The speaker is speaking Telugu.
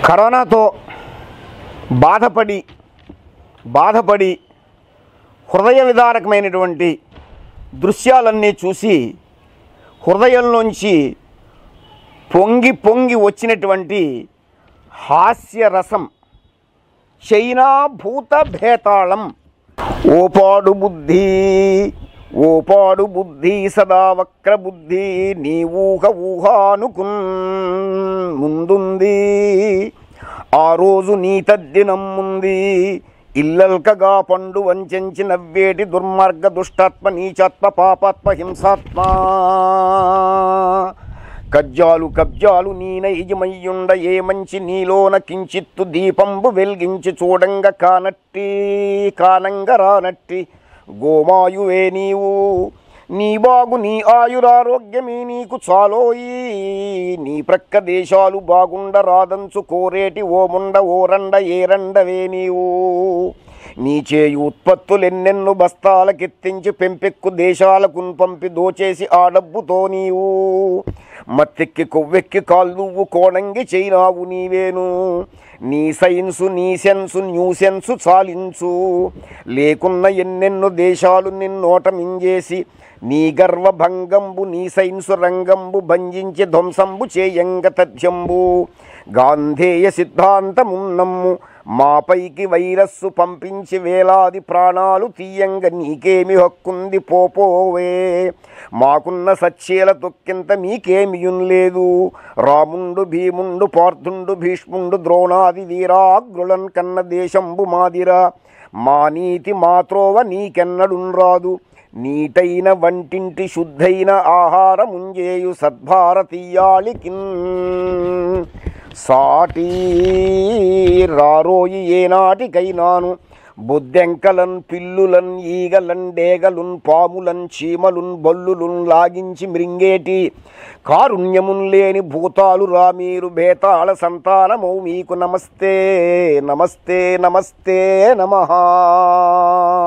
కరోనాతో బాధపడి బాధపడి హృదయ విదారకమైనటువంటి దృశ్యాలన్నీ చూసి హృదయంలోంచి పొంగి పొంగి వచ్చినటువంటి హాస్యరసం చైనా భూత భేతాళం ఓపాడు బుద్ధి ఓపాడు బుద్ధి సదా వక్ర బుద్ధి నీ ఊహ ఊహానుకున్ ముందుంది ఆ రోజు నీ తద్దినం ఉంది ఇల్లల్కగా పండు వంచెంచి నవ్వేటి దుర్మార్గ దుష్టాత్మ నీచాత్మ పాపాత్మ హింసాత్మ కజ్జాలు కబ్జాలు నీనైజమయ్యుండ ఏ మంచి నీలోన కించిత్తు దీపంబు వెలిగించి చూడంగ కానట్టి కానంగ రానట్టి గోమాయువే నీవు నీ బాగు నీ ఆయురారోగ్యమే నీకు చాలోయి నీ ప్రక్క దేశాలు బాగుండ రాదంచు కోరేటి ఓ ముండ ఓ రండ ఏ రండవే నీవు నీ చేయి ఉత్పత్తులెన్నెన్ను బస్తాలకెత్తించి పెంపెక్కు దేశాలకు పంపి దోచేసి ఆ డబ్బుతో నీవు మత్తెక్కి కొవ్వెక్కి కాళ్ళువ్వు కోణంగి చైనావు నీవేను నీ సైన్సు నీ సెన్సు న్యూ సెన్సు చాలించు లేకున్న ఎన్నెన్నో దేశాలు నిన్నోట మింగేసి నీ గర్వభంగంబు నీ సైన్సు రంగంబు భంజించి ధ్వంసంబు చేయంగ తథ్యంబు గాంధేయ సిద్ధాంతమున్నమ్ము మాపైకి వైరస్సు పంపించి వేలాది ప్రాణాలు తీయంగ నీకేమి హక్కుంది పోపోవే మాకున్న సచ్చేల తొక్కింత మీకేమియున్ లేదు రాముండు భీముండు పార్థుండు భీష్ముండు ద్రోణాది వీరాగ్రులన్ కన్న దేశంబు మాదిరా మా నీతి మాత్రోవ నీకెన్నడున్ రాదు నీటైన వంటింటి శుద్ధైన ఆహారముంజేయు సద్భారతీయాళికిన్ సాటి రారోయి ఏనాటికైనాను బొద్దెంకలన్ పిల్లులన్ ఈగలన్ డేగలున్ పాములన్ చీమలున్ బల్లులున్ లాగించి మృంగేటి కారుణ్యమున్ లేని భూతాలు రా మీరు భేతాళ సంతానమౌ మీకు నమస్తే నమస్తే నమస్తే నమః